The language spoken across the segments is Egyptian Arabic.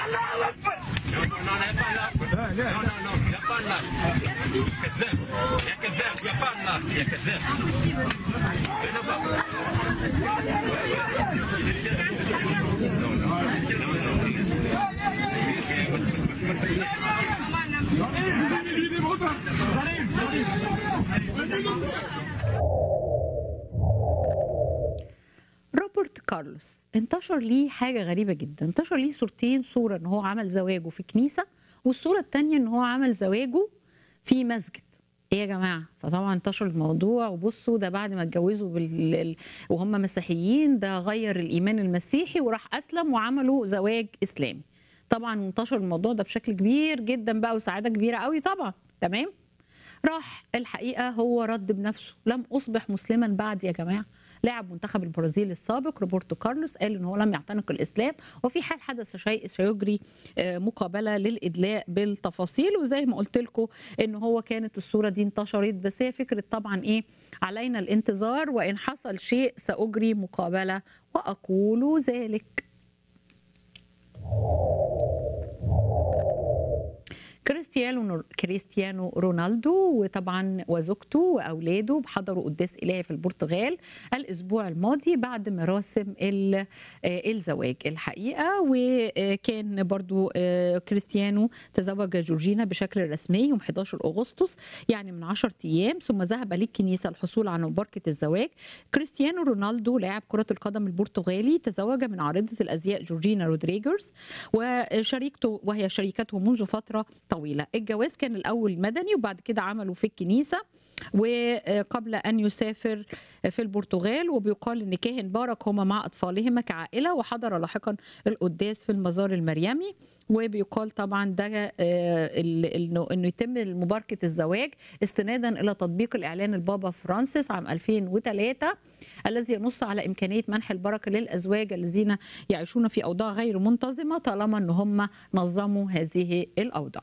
No, no, no, no parla. No, no, no, ya parla. كذاب يا كذاب يا parla يا كذاب أنا بقى. No, no. روبرت كارلوس انتشر ليه حاجة غريبة جدا انتشر ليه صورتين صورة ان هو عمل زواجه في كنيسة والصورة التانية ان هو عمل زواجه في مسجد ايه يا جماعة فطبعا انتشر الموضوع وبصوا ده بعد ما اتجوزوا بال... ال- وهم مسيحيين ده غير الإيمان المسيحي وراح أسلم وعملوا زواج إسلامي طبعا انتشر الموضوع ده بشكل كبير جدا بقى وسعادة كبيرة قوي طبعا تمام راح الحقيقه هو رد بنفسه لم اصبح مسلما بعد يا جماعه لاعب منتخب البرازيل السابق روبرتو كارلوس قال ان هو لم يعتنق الاسلام وفي حال حدث شيء سيجري آه، مقابله للادلاء بالتفاصيل وزي ما قلت لكم ان هو كانت الصوره دي انتشرت بس هي فكره طبعا ايه علينا الانتظار وان حصل شيء ساجري مقابله واقول ذلك كريستيانو كريستيانو رونالدو وطبعا وزوجته واولاده حضروا قداس الهي في البرتغال الاسبوع الماضي بعد مراسم ال- آه، الزواج الحقيقه وكان برضو آه، كريستيانو تزوج جورجينا بشكل رسمي يوم 11 اغسطس يعني من 10 ايام ثم ذهب للكنيسه الحصول على مباركه الزواج كريستيانو رونالدو لاعب كره القدم البرتغالي تزوج من عارضه الازياء جورجينا رودريجرز وشريكته وهي شريكته منذ فتره طويله الجواز كان الاول مدني وبعد كده عملوا في الكنيسه وقبل ان يسافر في البرتغال وبيقال ان كاهن بارك هما مع اطفالهما كعائله وحضر لاحقا القداس في المزار المريمي وبيقال طبعا ده آه، ال- انه انه يتم مباركه الزواج استنادا الى تطبيق الاعلان البابا فرانسيس عام 2003 الذي ينص على امكانيه منح البركه للازواج الذين يعيشون في اوضاع غير منتظمه طالما ان هم نظموا هذه الاوضاع.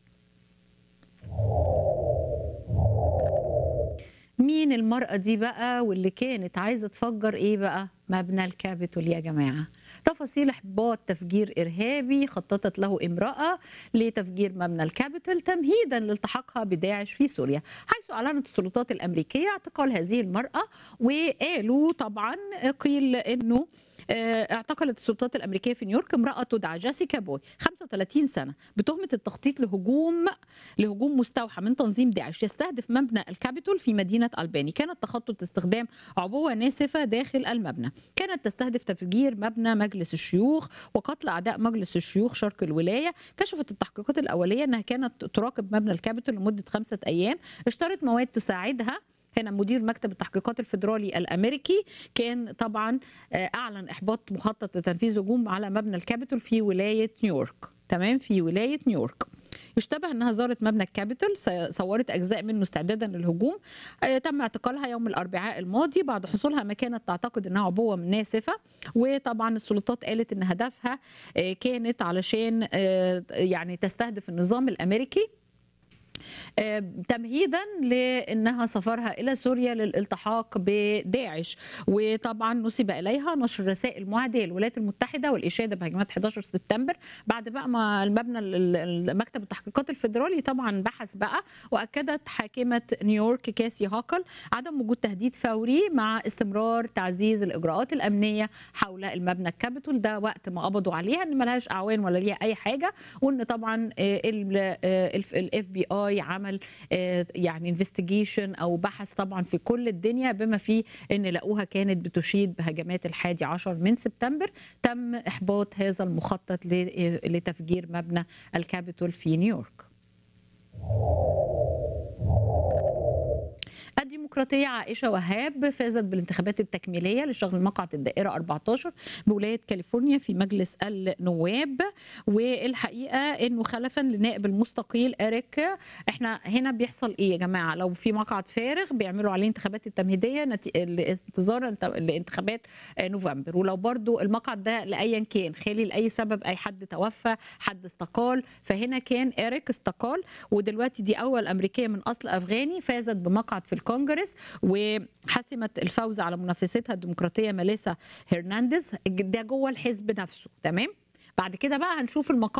مين المرأة دي بقى واللي كانت عايزة تفجر ايه بقى مبنى الكابيتول يا جماعة تفاصيل احباط تفجير ارهابي خططت له امرأة لتفجير مبنى الكابيتول تمهيدا لالتحاقها بداعش في سوريا حيث اعلنت السلطات الامريكية اعتقال هذه المرأة وقالوا طبعا قيل انه آه، اعتقلت السلطات الامريكيه في نيويورك امراه تدعى جيسيكا بوي 35 سنه بتهمه التخطيط لهجوم لهجوم مستوحى من تنظيم داعش يستهدف مبنى الكابيتول في مدينه الباني كانت تخطط استخدام عبوه ناسفه داخل المبنى كانت تستهدف تفجير مبنى مجلس الشيوخ وقتل اعداء مجلس الشيوخ شرق الولايه كشفت التحقيقات الاوليه انها كانت تراقب مبنى الكابيتول لمده خمسه ايام اشترت مواد تساعدها هنا مدير مكتب التحقيقات الفيدرالي الامريكي كان طبعا آه، اعلن احباط مخطط لتنفيذ هجوم على مبنى الكابيتول في ولايه نيويورك تمام في ولايه نيويورك يشتبه انها زارت مبنى الكابيتول س- صورت اجزاء منه استعدادا للهجوم آه، تم اعتقالها يوم الاربعاء الماضي بعد حصولها ما كانت تعتقد انها عبوه ناسفه وطبعا السلطات قالت ان هدفها آه، كانت علشان آه، يعني تستهدف النظام الامريكي آه، تمهيدا لانها سفرها الى سوريا للالتحاق بداعش وطبعا نسب اليها نشر رسائل معاديه للولايات المتحده والاشاده بهجمات 11 سبتمبر بعد بقى ما المبنى ال- ال- مكتب التحقيقات الفيدرالي طبعا بحث بقى واكدت حاكمه نيويورك كاسي هاكل عدم وجود تهديد فوري مع استمرار تعزيز الاجراءات الامنيه حول المبنى الكابيتول ده وقت ما قبضوا عليها ان ملهاش اعوان ولا ليها اي حاجه وان طبعا الاف بي اي عمل آه، يعني انفستيجيشن او بحث طبعا في كل الدنيا بما فيه ان لقوها كانت بتشيد بهجمات الحادي عشر من سبتمبر تم احباط هذا المخطط ل- لتفجير مبنى الكابيتول في نيويورك الديمقراطية عائشة وهاب فازت بالانتخابات التكميلية لشغل مقعد الدائرة 14 بولاية كاليفورنيا في مجلس النواب والحقيقة انه خلفا للنائب المستقيل اريك احنا هنا بيحصل ايه يا جماعة لو في مقعد فارغ بيعملوا عليه انتخابات التمهيدية نتي- انتظارا لانتخابات آه، نوفمبر ولو برضو المقعد ده لأيا كان خالي لأي سبب أي حد توفى حد استقال فهنا كان إريك استقال ودلوقتي دي أول أمريكية من أصل أفغاني فازت بمقعد في الكونجرس وحسمت الفوز على منافستها الديمقراطية ميليسا هرنانديز ده جوه الحزب نفسه تمام بعد كده بقى هنشوف المقام